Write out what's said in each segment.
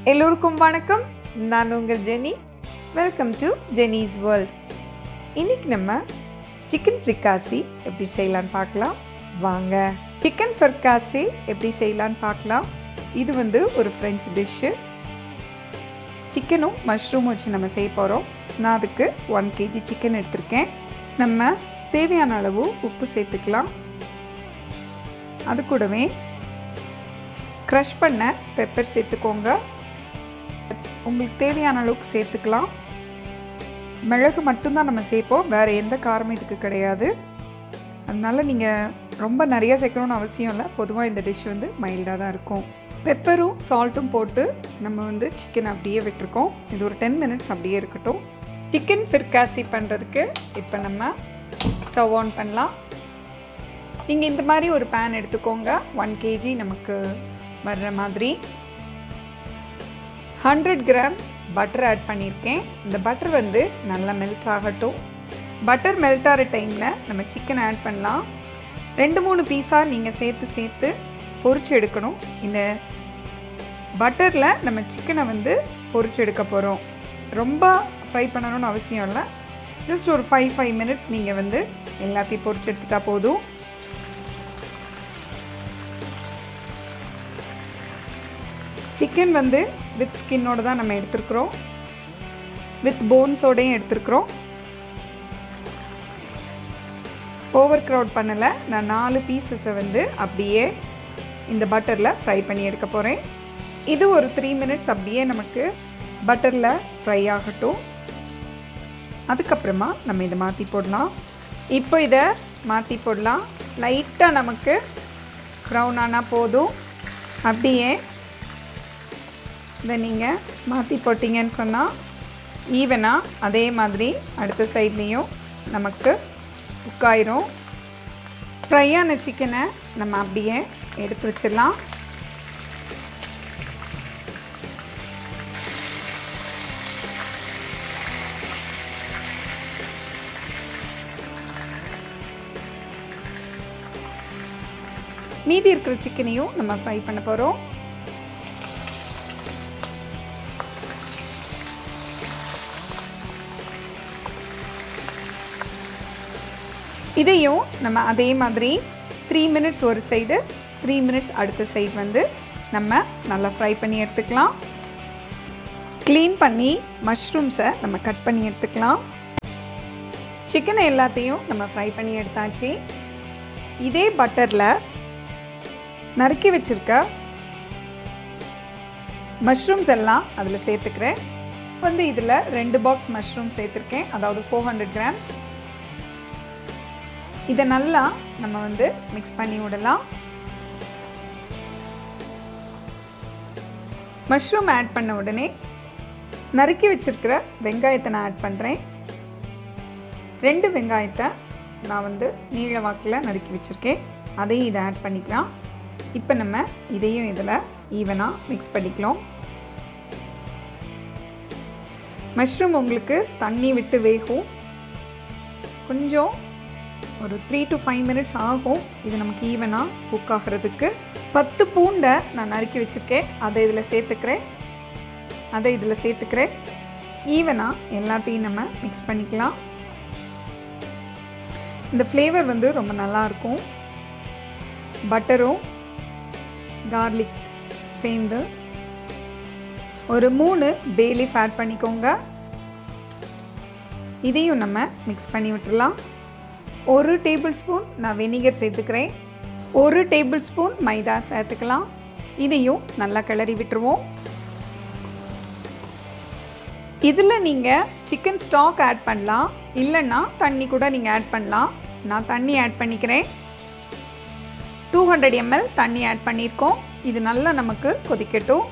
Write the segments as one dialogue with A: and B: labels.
A: எல்லோருக்கும் வணக்கம் நான் உங்கள் Jeni welcome to Jeni's world இன்னைக்கு நம்ம சிக்கன் ஃப்ரிக்காசி எப்படி செய்யலான்னு பார்க்கலாம் வாங்க சிக்கன் ஃப்ரிக்காசி எப்படி செய்யலான்னு பார்க்கலாம் இது வந்து ஒரு ஃப்ரெஞ்சு டிஷ்ஷு சிக்கனும் மஷ்ரூம் வச்சு நம்ம செய்ய போகிறோம் நான் அதுக்கு ஒன் கேஜி சிக்கன் எடுத்திருக்கேன் நம்ம தேவையான அளவு உப்பு சேர்த்துக்கலாம் அது கூடவே க்ரஷ் பண்ண பெப்பர் சேர்த்துக்கோங்க உங்களுக்கு தேவையான அளவுக்கு சேர்த்துக்கலாம் மிளகு மட்டும்தான் நம்ம சேர்ப்போம் வேறு எந்த காரமும் இதுக்கு கிடையாது அதனால் நீங்கள் ரொம்ப நிறைய சேர்க்கணும்னு அவசியம் இல்லை பொதுவாக இந்த டிஷ் வந்து மைல்டாக தான் இருக்கும் பெப்பரும் சால்ட்டும் போட்டு நம்ம வந்து சிக்கன் அப்படியே விட்டுருக்கோம் இது ஒரு டென் மினிட்ஸ் அப்படியே இருக்கட்டும் சிக்கன் ஃபிர்காசி பண்ணுறதுக்கு இப்போ நம்ம ஸ்டவ் ஆன் பண்ணலாம் நீங்கள் இந்த மாதிரி ஒரு பேன் எடுத்துக்கோங்க ஒன் கேஜி நமக்கு வர்ற மாதிரி ஹண்ட்ரட் கிராம்ஸ் பட்டர் ஆட் பண்ணியிருக்கேன் இந்த பட்டர் வந்து நல்லா மெல்ட் ஆகட்டும் பட்டர் மெல்ட் ஆகிற டைமில் நம்ம சிக்கன் ஆட் பண்ணலாம் ரெண்டு மூணு பீஸாக நீங்கள் சேர்த்து சேர்த்து பொரிச்சு எடுக்கணும் இந்த பட்டரில் நம்ம சிக்கனை வந்து பொரிச்சு எடுக்க போகிறோம் ரொம்ப ஃப்ரை பண்ணணும்னு அவசியம் இல்லை ஜஸ்ட் ஒரு ஃபைவ் ஃபைவ் மினிட்ஸ் நீங்கள் வந்து எல்லாத்தையும் பொரிச்சு எடுத்துட்டா போதும் சிக்கன் வந்து வித் ஸ்கின்னோடு தான் நம்ம எடுத்துருக்குறோம் வித் போன்ஸோடையும் எடுத்துருக்குறோம் ஓவர் க்ரௌட் பண்ணலை நான் நாலு பீசஸை வந்து அப்படியே இந்த பட்டரில் ஃப்ரை பண்ணி எடுக்க போகிறேன் இது ஒரு த்ரீ மினிட்ஸ் அப்படியே நமக்கு பட்டரில் ஃப்ரை ஆகட்டும் அதுக்கப்புறமா நம்ம இதை மாற்றி போடலாம் இப்போ இதை மாற்றி போடலாம் லைட்டாக நமக்கு ப்ரௌன் ஆனால் போதும் அப்படியே இதை நீங்கள் மாற்றி போட்டிங்கன்னு சொன்னால் ஈவனாக அதே மாதிரி அடுத்த சைட்லேயும் நமக்கு குக் ஆயிரும் ஃப்ரையான சிக்கனை நம்ம அப்படியே எடுத்து வச்சிடலாம் மீதி இருக்கிற சிக்கனையும் நம்ம ஃப்ரை பண்ண போகிறோம் இதையும் நம்ம அதே மாதிரி த்ரீ மினிட்ஸ் ஒரு சைடு த்ரீ மினிட்ஸ் அடுத்த சைடு வந்து நம்ம நல்லா ஃப்ரை பண்ணி எடுத்துக்கலாம் க்ளீன் பண்ணி மஷ்ரூம்ஸை நம்ம கட் பண்ணி எடுத்துக்கலாம் சிக்கனை எல்லாத்தையும் நம்ம ஃப்ரை பண்ணி எடுத்தாச்சு இதே பட்டரில் நறுக்கி வச்சுருக்க மஷ்ரூம்ஸ் எல்லாம் அதில் சேர்த்துக்கிறேன் வந்து இதில் ரெண்டு பாக்ஸ் மஷ்ரூம் சேர்த்துருக்கேன் அதாவது ஃபோர் ஹண்ட்ரட் கிராம்ஸ் இதை நல்லா நம்ம வந்து மிக்ஸ் பண்ணி விடலாம் மஷ்ரூம் ஆட் பண்ண உடனே நறுக்கி வச்சுருக்கிற வெங்காயத்தை நான் ஆட் பண்ணுறேன் ரெண்டு வெங்காயத்தை நான் வந்து நீள வாக்கில் நறுக்கி வச்சுருக்கேன் அதையும் இதை ஆட் பண்ணிக்கலாம் இப்போ நம்ம இதையும் இதில் ஈவனாக மிக்ஸ் பண்ணிக்கலாம் மஷ்ரூம் உங்களுக்கு தண்ணி விட்டு வேகும் கொஞ்சம் ஒரு த்ரீ டு ஃபைவ் மினிட்ஸ் ஆகும் இது நமக்கு ஈவனாக குக் ஆகிறதுக்கு பத்து பூண்டை நான் நறுக்கி வச்சுருக்கேன் அதை இதில் சேர்த்துக்கிறேன் அதை இதில் சேர்த்துக்கிறேன் ஈவனாக எல்லாத்தையும் நம்ம மிக்ஸ் பண்ணிக்கலாம் இந்த ஃப்ளேவர் வந்து ரொம்ப நல்லாயிருக்கும் பட்டரும் கார்லிக் சேர்ந்து ஒரு மூணு பேலீஃப் ஆட் பண்ணிக்கோங்க இதையும் நம்ம மிக்ஸ் பண்ணி விட்டுடலாம் ஒரு டேபிள் ஸ்பூன் நான் வெனிகர் சேர்த்துக்கிறேன் ஒரு டேபிள் ஸ்பூன் மைதா சேர்த்துக்கலாம் இதையும் நல்லா கிளறி விட்டுருவோம் இதில் நீங்கள் சிக்கன் ஸ்டாக் ஆட் பண்ணலாம் இல்லைன்னா தண்ணி கூட நீங்கள் ஆட் பண்ணலாம் நான் தண்ணி ஆட் பண்ணிக்கிறேன் டூ ஹண்ட்ரட் எம்எல் தண்ணி ஆட் பண்ணியிருக்கோம் இது நல்லா நமக்கு கொதிக்கட்டும்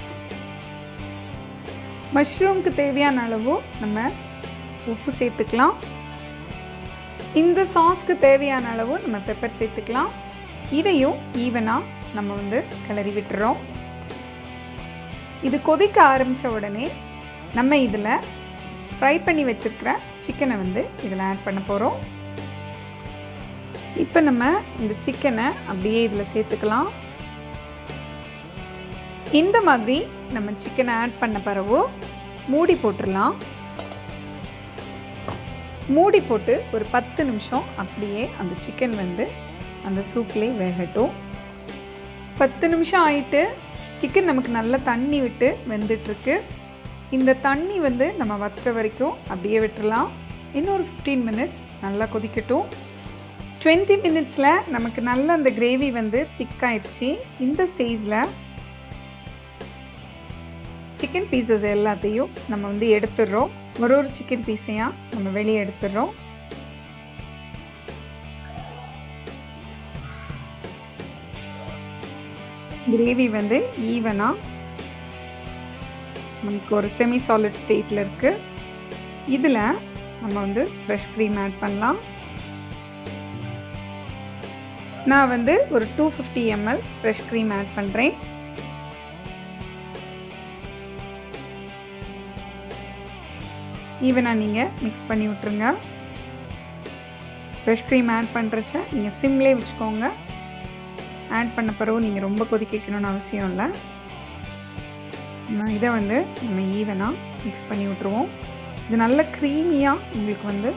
A: மஷ்ரூம்க்கு தேவையான அளவு நம்ம உப்பு சேர்த்துக்கலாம் இந்த சாஸ்க்கு தேவையான அளவு நம்ம பெப்பர் சேர்த்துக்கலாம் இதையும் ஈவனாக நம்ம வந்து கிளறி விட்டுறோம் இது கொதிக்க ஆரம்பித்த உடனே நம்ம இதில் ஃப்ரை பண்ணி வச்சுருக்கிற சிக்கனை வந்து இதில் ஆட் பண்ண போகிறோம் இப்போ நம்ம இந்த சிக்கனை அப்படியே இதில் சேர்த்துக்கலாம் இந்த மாதிரி நம்ம சிக்கனை ஆட் பண்ண பிறகு மூடி போட்டுடலாம் மூடி போட்டு ஒரு பத்து நிமிஷம் அப்படியே அந்த சிக்கன் வந்து அந்த சூப்லேயே வேகட்டும் பத்து நிமிஷம் ஆயிட்டு சிக்கன் நமக்கு நல்லா தண்ணி விட்டு வெந்துட்டுருக்கு இந்த தண்ணி வந்து நம்ம வத்துற வரைக்கும் அப்படியே விட்டுறலாம் இன்னொரு ஃபிஃப்டீன் மினிட்ஸ் நல்லா கொதிக்கட்டும் டுவெண்ட்டி மினிட்ஸில் நமக்கு நல்ல அந்த கிரேவி வந்து திக்காயிருச்சு இந்த ஸ்டேஜில் சிக்கன் பீசஸ் எல்லாத்தையும் நம்ம வந்து எடுத்துடுறோம் ஒரு ஒரு சிக்கன் பீஸையாக நம்ம வெளியே எடுத்துடுறோம் கிரேவி வந்து ஈவனாக நமக்கு ஒரு செமி சாலிட் ஸ்டேட்டில் இருக்குது இதில் நம்ம வந்து ஃப்ரெஷ் க்ரீம் ஆட் பண்ணலாம் நான் வந்து ஒரு two fifty ml fresh cream add பண்ணுறேன் ஈவனாக நீங்கள் மிக்ஸ் பண்ணி விட்ருங்க ஃப்ரெஷ் க்ரீம் ஆட் பண்ணுறச்ச நீங்கள் சிம்லே வச்சுக்கோங்க ஆட் பண்ண பிறகு நீங்கள் ரொம்ப கொதிக்க வைக்கணும்னு அவசியம் இல்லை இதை வந்து நம்ம ஈவனாக மிக்ஸ் பண்ணி விட்ருவோம் இது நல்ல க்ரீமியாக உங்களுக்கு வந்து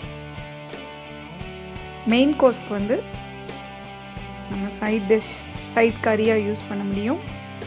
A: மெயின் கோஸ்க்கு வந்து நம்ம சைட் டிஷ் சைட் கறியாக யூஸ் பண்ண முடியும்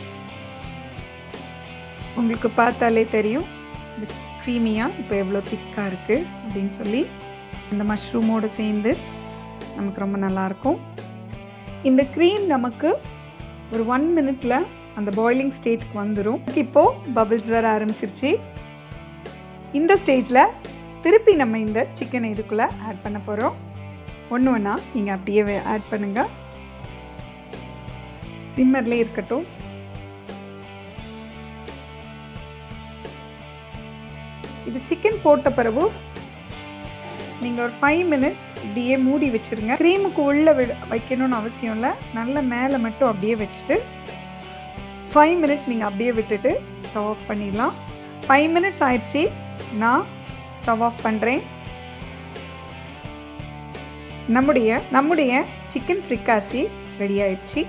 A: உங்களுக்கு பார்த்தாலே தெரியும் இது க்ரீமியாக இப்போ எவ்வளோ திக்காக இருக்குது அப்படின்னு சொல்லி இந்த மஷ்ரூமோடு சேர்ந்து நமக்கு ரொம்ப நல்லாயிருக்கும் இந்த க்ரீம் நமக்கு ஒரு ஒன் மினிட்ல அந்த பாயிலிங் ஸ்டேட்டுக்கு வந்துடும் இப்போது பபிள்ஸ் வர ஆரம்பிச்சிருச்சு இந்த ஸ்டேஜில் திருப்பி நம்ம இந்த சிக்கனை இதுக்குள்ளே ஆட் பண்ண போகிறோம் ஒன்று ஒன்றா நீங்கள் அப்படியே ஆட் பண்ணுங்கள் சிம்மர்லேயே இருக்கட்டும் இது சிக்கன் போட்ட பிறகு நீங்கள் ஒரு ஃபைவ் மினிட்ஸ் இப்படியே மூடி வச்சுருங்க க்ரீமுக்கு உள்ளே விட வைக்கணும்னு அவசியம் இல்லை நல்ல மேலே மட்டும் அப்படியே வச்சுட்டு ஃபைவ் மினிட்ஸ் நீங்கள் அப்படியே விட்டுட்டு ஸ்டவ் ஆஃப் பண்ணிடலாம் ஃபைவ் மினிட்ஸ் ஆயிடுச்சு நான் ஸ்டவ் ஆஃப் பண்ணுறேன் நம்முடைய நம்முடைய சிக்கன் ஃப்ரிக்காசி ரெடி ஆயிடுச்சு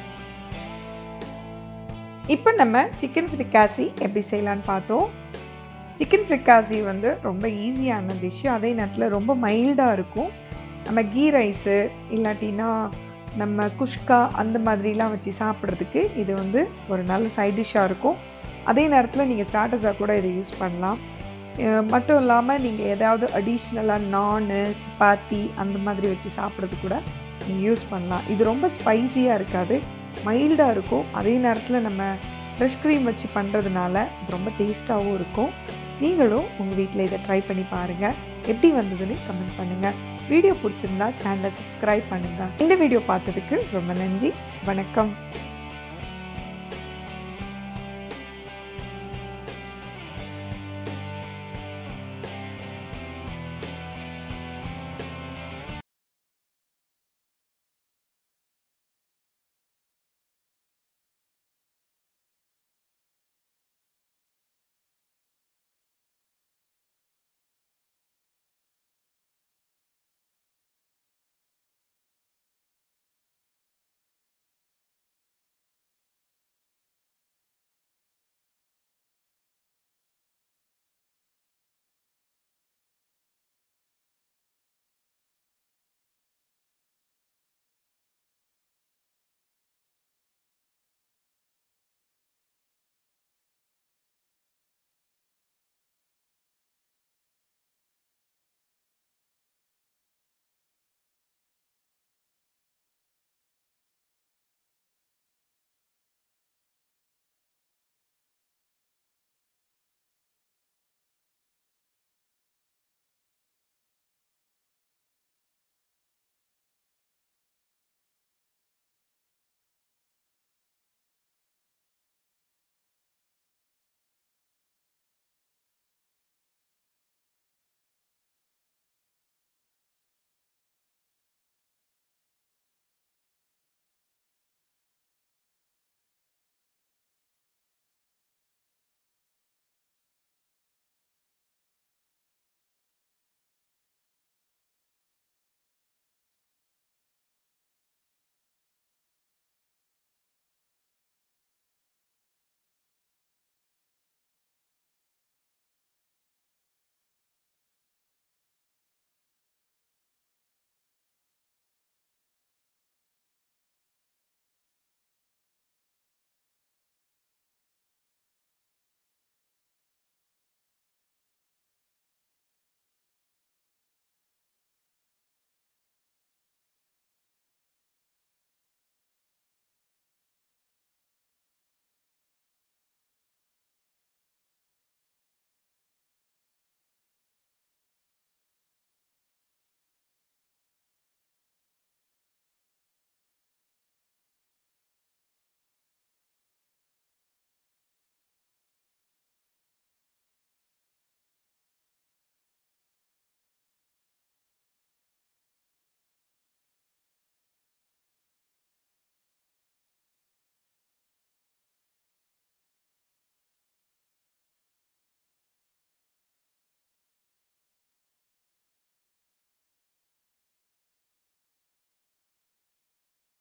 A: இப்போ நம்ம சிக்கன் ஃப்ரிக்காசி எப்படி செய்யலான்னு பார்த்தோம் சிக்கன் ஃப்ரிக்காசி வந்து ரொம்ப ஈஸியான டிஷ்ஷு அதே நேரத்தில் ரொம்ப மைல்டாக இருக்கும் நம்ம கீ ரைஸு இல்லாட்டினா நம்ம குஷ்கா அந்த மாதிரிலாம் வச்சு சாப்பிட்றதுக்கு இது வந்து ஒரு நல்ல சைட் டிஷ்ஷாக இருக்கும் அதே நேரத்தில் நீங்கள் ஸ்டார்டர்ஸாக கூட இதை யூஸ் பண்ணலாம் மட்டும் இல்லாமல் நீங்கள் ஏதாவது அடிஷ்னலாக நானு சப்பாத்தி அந்த மாதிரி வச்சு சாப்பிட்றது கூட நீங்கள் யூஸ் பண்ணலாம் இது ரொம்ப ஸ்பைஸியாக இருக்காது மைல்டாக இருக்கும் அதே நேரத்தில் நம்ம ஃப்ரெஷ் க்ரீம் வச்சு பண்ணுறதுனால ரொம்ப டேஸ்ட்டாகவும் இருக்கும் நீங்களும் உங்கள் வீட்டில் இதை ட்ரை பண்ணி பாருங்கள் எப்படி வந்ததுன்னு கமெண்ட் பண்ணுங்கள் வீடியோ பிடிச்சிருந்தா சேனலை சப்ஸ்கிரைப் பண்ணுங்கள் இந்த வீடியோ பார்த்ததுக்கு ரொம்ப நன்றி வணக்கம்